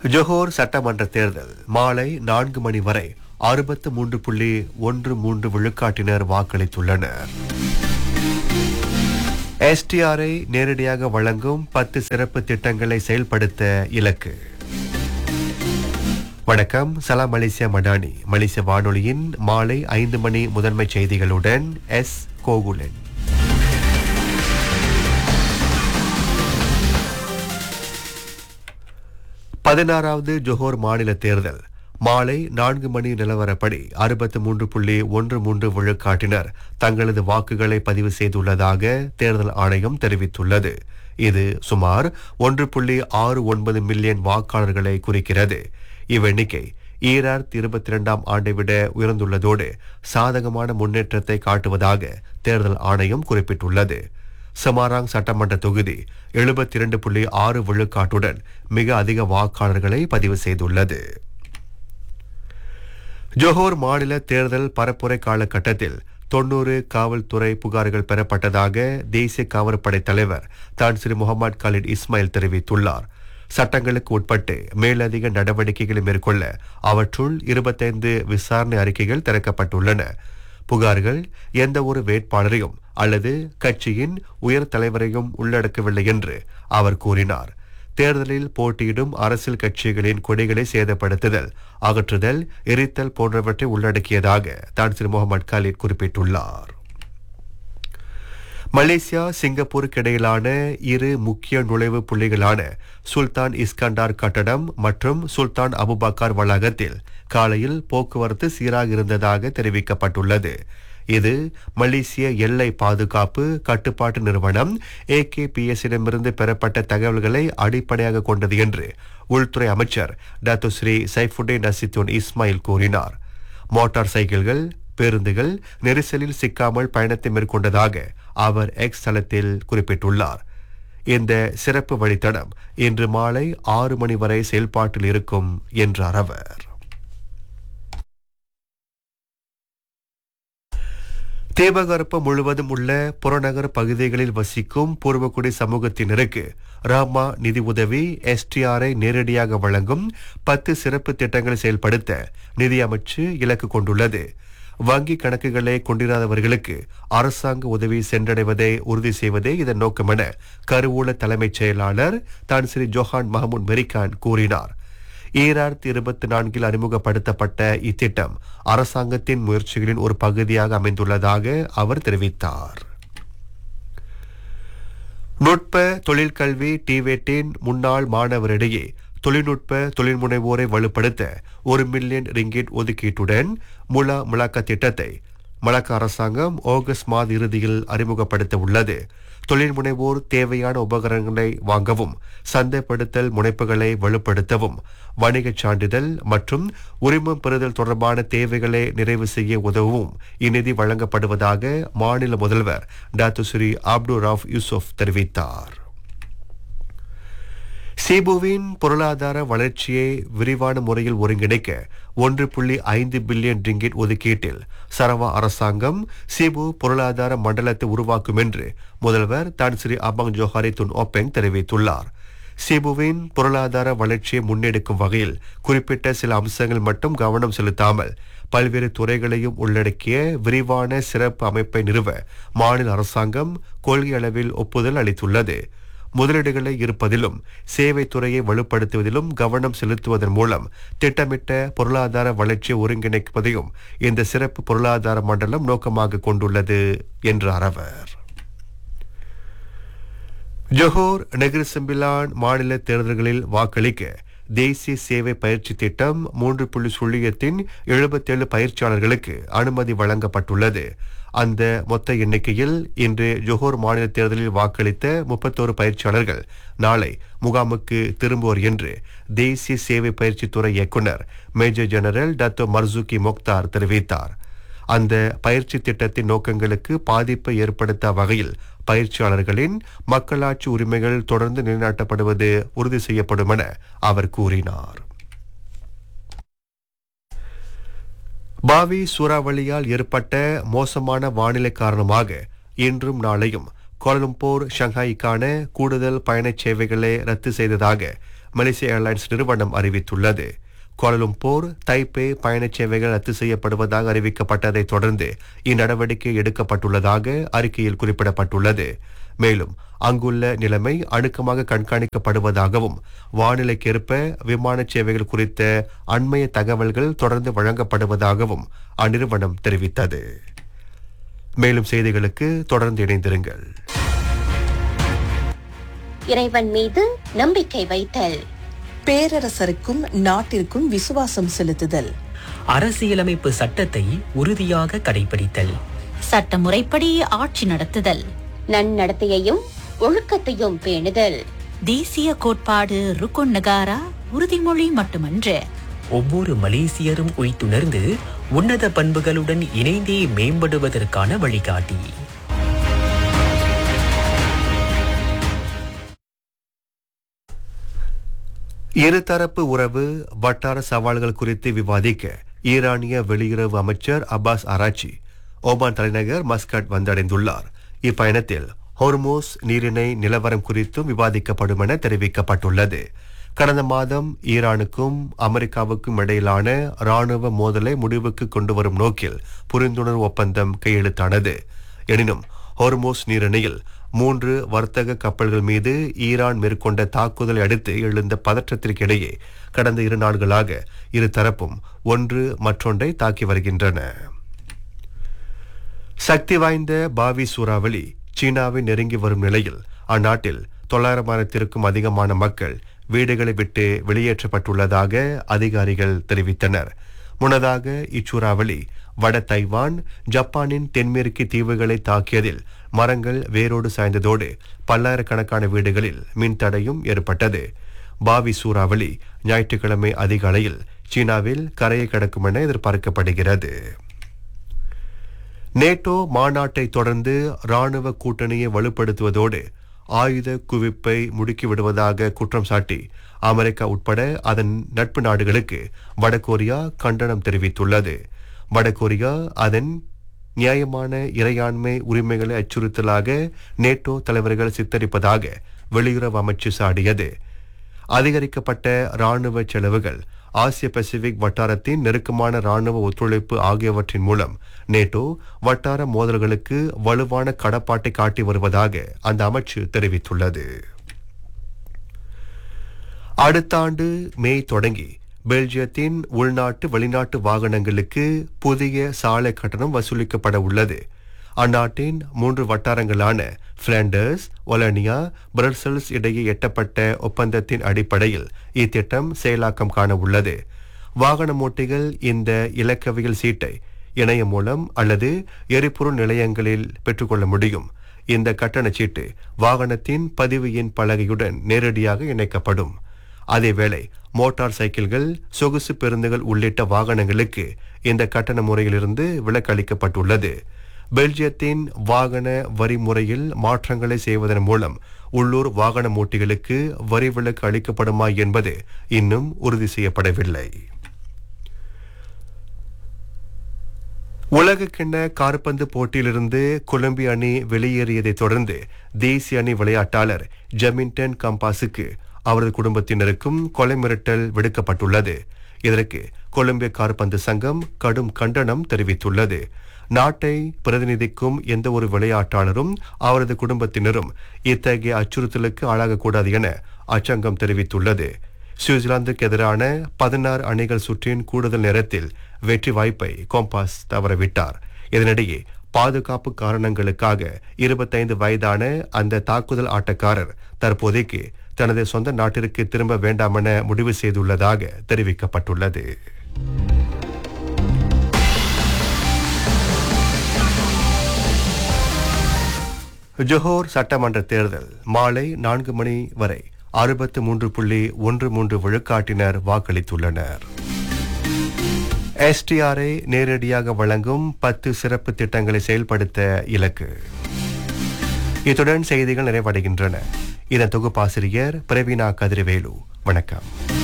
ஜொஹோர் சட்டமன்ற தேர்தல் மாலை நான்கு மணி வரை அறுபத்து மூன்று புள்ளி ஒன்று மூன்று விழுக்காட்டினர் வாக்களித்துள்ளனர் எஸ்டிஆரை நேரடியாக வழங்கும் பத்து சிறப்பு திட்டங்களை செயல்படுத்த இலக்கு வணக்கம் சலாம் மலேசியா மடானி மலேசிய வானொலியின் மாலை ஐந்து மணி முதன்மை செய்திகளுடன் எஸ் கோகுலன் பதினாறாவது ஜொஹோர் மாநில தேர்தல் மாலை நான்கு மணி நிலவரப்படி அறுபத்து மூன்று புள்ளி ஒன்று மூன்று விழுக்காட்டினர் தங்களது வாக்குகளை பதிவு செய்துள்ளதாக தேர்தல் ஆணையம் தெரிவித்துள்ளது இது சுமார் ஒன்று புள்ளி ஆறு ஒன்பது மில்லியன் வாக்காளர்களை குறிக்கிறது இவ்வெண்ணிக்கை ஈராயிரத்தி இருபத்தி இரண்டாம் ஆண்டை விட உயர்ந்துள்ளதோடு சாதகமான முன்னேற்றத்தை காட்டுவதாக தேர்தல் ஆணையம் குறிப்பிட்டுள்ளது சமாராங் சட்டமன்ற தொகுதி எழுபத்தி இரண்டு புள்ளி ஆறு விழுக்காட்டுடன் மிக அதிக வாக்காளர்களை பதிவு செய்துள்ளது ஜோஹோர் மாநில தேர்தல் பரப்புரை காலகட்டத்தில் தொன்னூறு காவல்துறை புகார்கள் பெறப்பட்டதாக தேசிய காவற்படை தலைவர் தான் ஸ்ரீ முகமது காலிட் இஸ்மாயில் தெரிவித்துள்ளார் சட்டங்களுக்கு உட்பட்டு மேலதிக நடவடிக்கைகளை மேற்கொள்ள அவற்றுள் இருபத்தைந்து விசாரணை அறிக்கைகள் திறக்கப்பட்டுள்ளன புகார்கள் எந்த ஒரு வேட்பாளரையும் அல்லது கட்சியின் உயர் தலைவரையும் உள்ளடக்கவில்லை என்று அவர் கூறினார் தேர்தலில் போட்டியிடும் அரசியல் கட்சிகளின் கொடிகளை சேதப்படுத்துதல் அகற்றுதல் எரித்தல் போன்றவற்றை உள்ளடக்கியதாக தான் திரு முகமது காலித் குறிப்பிட்டுள்ளார் மலேசியா சிங்கப்பூருக்கு இடையிலான இரு முக்கிய நுழைவு புள்ளிகளான சுல்தான் இஸ்கண்டார் கட்டடம் மற்றும் சுல்தான் அபுபக்கர் வளாகத்தில் காலையில் போக்குவரத்து சீராக இருந்ததாக தெரிவிக்கப்பட்டுள்ளது இது மலேசிய எல்லை பாதுகாப்பு கட்டுப்பாட்டு நிறுவனம் ஏகேபிஎஸ்ஸிடமிருந்து பெறப்பட்ட தகவல்களை அடிப்படையாக கொண்டது என்று உள்துறை அமைச்சர் doctor Seri Saifuddin Nasution Ismail கூறினார் மோட்டார் சைக்கிள்கள் பேருந்துகள் நெரிசலில் சிக்காமல் பயணத்தை மேற்கொண்டதாக அவர் எக்ஸ் தளத்தில் குறிப்பிட்டுள்ளார் இந்த சிறப்பு வழித்தடம் இன்று மாலை ஆறு மணி வரை செயல்பாட்டில் இருக்கும் என்றார் அவர் தீபகற்பம் முழுவதும் உள்ள புறநகர் பகுதிகளில் வசிக்கும் பூர்வக்குடி சமூகத்தினருக்கு ராமா நிதி உதவி எஸ்டிஆரை நேரடியாக வழங்கும் பத்து சிறப்பு திட்டங்களை செயல்படுத்த நிதி அமைச்சு இலக்கு கொண்டுள்ளது வங்கி கணக்குகளை கொண்டிராதவர்களுக்கு அரசாங்க உதவி சென்றடைவதை உறுதி செய்வதே இதன் நோக்கமென கருவூல தலைமைச் செயலாளர் தான் ஸ்ரீ ஜோஹான் மஹமூத் மெரிகான் கூறினார் ஈராயிரத்தி இருபத்தி நான்கில் அறிமுகப்படுத்தப்பட்ட இத்திட்டம் அரசாங்கத்தின் முயற்சிகளின் ஒரு பகுதியாக அமைந்துள்ளதாக அவர் தெரிவித்தார் நுட்ப தொழிற்கல்வி டிவேட்டின் முன்னாள் மாணவரிடையே தொழில்நுட்ப தொழில் முனைவோரை வலுப்படுத்த ஒரு மில்லியன் ரிங்கிட் ஒதுக்கீட்டுடன் முலா முலாக்க திட்டத்தை மலக்க அரசாங்கம் ஆகஸ்ட் மாத இறுதியில் அறிமுகப்படுத்த உள்ளது தொழில் முனைவோர் தேவையான உபகரணங்களை வாங்கவும் சந்தைப்படுத்தல் முனைப்புகளை வலுப்படுத்தவும் வணிகச் சான்றிதழ் மற்றும் உரிமம் பெறுதல் தொடர்பான தேவைகளை நிறைவு செய்ய உதவும் இந்நிதி வழங்கப்படுவதாக மாநில முதல்வர் doctor Seri Abdul Rauf Yusuf தெரிவித்தார் சீபுவின் பொருளாதார வளர்ச்சியை விரிவான முறையில் ஒருங்கிணைக்க ஒன்று புள்ளி ஐந்து பில்லியன் ரிங்கிட் ஒதுக்கீட்டில் சரவா அரசாங்கம் சீபு பொருளாதார மண்டலத்தை உருவாக்கும் என்று முதல்வர் தான் Seri Abang Johari Tun Openg தெரிவித்துள்ளார் சீபுவின் பொருளாதார வளர்ச்சியை முன்னெடுக்கும் வகையில் குறிப்பிட்ட சில அம்சங்கள் மட்டும் கவனம் செலுத்தாமல் பல்வேறு துறைகளையும் உள்ளடக்கிய விரிவான சிறப்பு அமைப்பை நிறுவ மாநில அரசாங்கம் கொள்கை அளவில் ஒப்புதல் அளித்துள்ளது முதலீடுகளை இருப்பதிலும் சேவை துறையை வலுப்படுத்துவதிலும் கவனம் செலுத்துவதன் மூலம் திட்டமிட்ட பொருளாதார வளர்ச்சியை ஒருங்கிணைப்பதையும் இந்த சிறப்பு பொருளாதார மண்டலம் நோக்கமாக கொண்டுள்ளது என்றார் அவர் ஜொஹோர் நெகிர் சிம்பிலான் மாநில தேர்தல்களில் வாக்களிக்க தேசிய சேவை பயிற்சி திட்டம் மூன்று புள்ளி சுழியத்தின் எழுபத்தேழு பயிற்சியாளர்களுக்கு அனுமதி வழங்கப்பட்டுள்ளது அந்த மொத்த எண்ணிக்கையில் இன்று ஜொஹோர் மாநில தேர்தலில் வாக்களித்த முப்பத்தோரு பயிற்சியாளர்கள் நாளை முகாமுக்கு திரும்புவோர் என்று தேசிய சேவை பயிற்சித்துறை இயக்குனர் major general Datuk Marzuki Mokhtar தெரிவித்தார் அந்த பயிற்சி திட்டத்தின் நோக்கங்களுக்கு பாதிப்பை ஏற்படுத்த வகையில் பயிற்சியாளர்களின் மக்களாட்சி உரிமைகள் தொடர்ந்து நிலைநாட்டப்படுவது உறுதி செய்யப்படும் என அவர் கூறினார் பாவி சூறாவளியால் ஏற்பட்ட மோசமான வானிலை காரணமாக இன்றும் நாளையும் கோலம்பூர் ஷங்காய்க்கான கூடுதல் பயணச் சேவைகளை ரத்து செய்ததாக மலேசிய ஏர்லைன்ஸ் நிறுவனம் அறிவித்துள்ளது கோலலும்பூர் தைப்பே பயணச் சேவைகள் ரத்து செய்யப்படுவதாக அறிவிக்கப்பட்டதைத் தொடர்ந்து இந்நடவடிக்கை எடுக்கப்பட்டுள்ளதாக அறிக்கையில் குறிப்பிடப்பட்டுள்ளது மேலும் அங்குள்ள நிலைமை அணுக்கமாக கண்காணிக்கப்படுவதாகவும் வானிலைக்கேற்ப விமான சேவைகள் குறித்த அண்மைய தகவல்கள் தொடர்ந்து வழங்கப்படுவதாகவும் அந்நிறுவனம் தெரிவித்தது மேலும் செய்திகளுக்கு தொடர்ந்து இணைந்திருங்கள் இறைவன் மீது நம்பிக்கை வைத்தல் பேரரசருக்கும் நாட்டிற்கும் விசுவாசம் செலுத்துதல் அரசியலமைப்பு சட்டத்தை உறுதியாக கடைபிடித்தல் சட்டமுறைப்படி ஆட்சி நடத்துதல் நன்னடத்தையையும் ஒழுக்கத்தையும் பேணுதல் தேசிய கோட்பாடு ருக்குன் நகாரா உறுதிமொழி மட்டுமன்று ஒவ்வொரு மலேசியரும் உய்த்துணர்ந்து உன்னத பண்புகளுடன் இணைந்தே மேம்படுவதற்கான வழிகாட்டி இருதரப்பு உறவு வட்டார சவால்கள் குறித்து விவாதிக்க ஈரானிய வெளியுறவு அமைச்சர் அப்பாஸ் ஆராச்சி ஓமான் தலைநகர் மஸ்கட் வந்தடைந்துள்ளார் இப்பயணத்தில் ஹோர்மோஸ் நீரிணை நிலவரம் குறித்தும் விவாதிக்கப்படும் என தெரிவிக்கப்பட்டுள்ளது கடந்த மாதம் ஈரானுக்கும் அமெரிக்காவுக்கும் இடையிலான ராணுவ மோதலை முடிவுக்கு கொண்டு வரும் நோக்கில் புரிந்துணர்வு ஒப்பந்தம் கையெழுத்தானது எனினும் ஹோர்மோஸ் நீரிணையில் மூன்று வர்த்தக கப்பல்கள் மீது ஈரான் மேற்கொண்ட தாக்குதலை அடுத்து எழுந்த பதற்றத்திற்கிடையே கடந்த இரு நாட்களாக இரு தரப்பும் ஒன்று மற்றொன்றை தாக்கி வருகின்றன சக்தி வாய்ந்த பாவி சூறாவளி சீனாவை நெருங்கி வரும் நிலையில் அந்நாட்டில் தொள்ளாயிரமாயிரத்திற்கும் அதிகமான மக்கள் வீடுகளை விட்டு வெளியேற்றப்பட்டுள்ளதாக அதிகாரிகள் தெரிவித்தனர் முன்னதாக இச்சூறாவளி வட தைவான் ஜப்பானின் தென்மேற்கு தீவுகளை தாக்கியதில் மரங்கள் வேரோடு சாய்ந்ததோடு பல்லாயிரக்கணக்கான வீடுகளில் மின்தடையும் ஏற்பட்டது பாவி சூறாவளி ஞாயிற்றுக்கிழமை அதிகாலையில் சீனாவில் கரையை கடக்கும் என எதிர்பார்க்கப்படுகிறது நேட்டோ மாநாட்டை தொடர்ந்து ராணுவ கூட்டணியை வலுப்படுத்துவதோடு ஆயுத குவிப்பை முடுக்கிவிடுவதாக குற்றம் சாட்டி அமெரிக்கா உட்பட அதன் நட்பு நாடுகளுக்கு வடகொரியா கண்டனம் தெரிவித்துள்ளது வடகொரியா அதன் நியாயமான இறையாண்மை உரிமைகளை அச்சுறுத்தலாக நேட்டோ தலைவர்கள் சித்தரிப்பதாக வெளியுறவு அமைச்சு சாடியது அதிகரிக்கப்பட்ட ராணுவ செலவுகள் ஆசிய பசிபிக் வட்டாரத்தின் நெருக்கமான ராணுவ ஒத்துழைப்பு ஆகியவற்றின் மூலம் நேட்டோ வட்டார மோதல்களுக்கு வலுவான கடப்பாட்டை காட்டி வருவதாக அந்த அமைச்சு தெரிவித்துள்ளது அடுத்த ஆண்டு மே தொடங்கி பெல்ஜியத்தின் உள்நாட்டு வெளிநாட்டு வாகனங்களுக்கு புதிய சாலை கட்டணம் வசூலிக்கப்பட உள்ளது அந்நாட்டின் மூன்று வட்டாரங்களான பிளாண்டர்ஸ் ஒலனியா பிரசல்ஸ் இடையே எட்டப்பட்ட ஒப்பந்தத்தின் அடிப்படையில் இத்திட்டம் செயலாக்கம் காண உள்ளது வாகனமோட்டிகள் இந்த இலக்கவியல் சீட்டை இணையம் மூலம் அல்லது எரிபொருள் நிலையங்களில் பெற்றுக்கொள்ள முடியும் இந்த கட்டணச் சீட்டு வாகனத்தின் பதிவு எண் பலகையுடன் நேரடியாக இணைக்கப்படும் அதேவேளை மோட்டார் சைக்கிள்கள் சொகுசு பேருந்துகள் உள்ளிட்ட வாகனங்களுக்கு இந்த கட்டண முறையிலிருந்து விலக்களிக்கப்பட்டுள்ளது பெல்ஜியத்தின் வாகன வரி முறையில் மாற்றங்களை செய்வதன் மூலம் உள்ளூர் வாகன ஓட்டிகளுக்கு வரி விலக்கு அளிக்கப்படுமா என்பது இன்னும் உறுதி செய்யப்படவில்லை உலகக்கிண்ண காற்பந்து போட்டியிலிருந்து கொலம்பிய அணி வெளியேறியதைத் தொடர்ந்து தேசிய அணி விளையாட்டாளர் ஜமின்டன் கம்பாஸுக்கு அவரது குடும்பத்தினருக்கும் கொலை மிரட்டல் விடுக்கப்பட்டுள்ளது இதற்கு கொலம்பிய காற்பந்து சங்கம் கடும் கண்டனம் தெரிவித்துள்ளது நாட்டை பிரதிநிதிக்கும் எந்த ஒரு விளையாட்டாளரும் அவரது குடும்பத்தினரும் இத்தகைய அச்சுறுத்தலுக்கு ஆளாகக்கூடாது என அச்சங்கம் தெரிவித்துள்ளது சுவிட்சர்லாந்துக்கு எதிரான பதினாறு அணிகள் சுற்றின் கூடுதல் நேரத்தில் வெற்றி வாய்ப்பை கோம்பாஸ் தவறவிட்டார் இதனிடையே பாதுகாப்பு காரணங்களுக்காக இருபத்தைந்து வயதான அந்த தாக்குதல் ஆட்டக்காரர் தற்போதைக்கு தனது சொந்த நாட்டிற்கு திரும்ப வேண்டாம் என முடிவு செய்துள்ளதாக தெரிவிக்கப்பட்டுள்ளது ஜொஹோர் சட்டமன்ற தேர்தல் மாலை நான்கு மணி வரை அறுபத்து மூன்று புள்ளி ஒன்று மூன்று விழுக்காட்டினர் வாக்களித்துள்ளனர் எஸ்டிஆரை நேரடியாக வழங்கும் பத்து சிறப்பு திட்டங்களை செயல்படுத்த இலக்கு இத்துடன் செய்திகள் நிறைவடைகின்றன இதன் தொகுப்பாசிரியர் பிரவீனா கதிர்வேலு வணக்கம்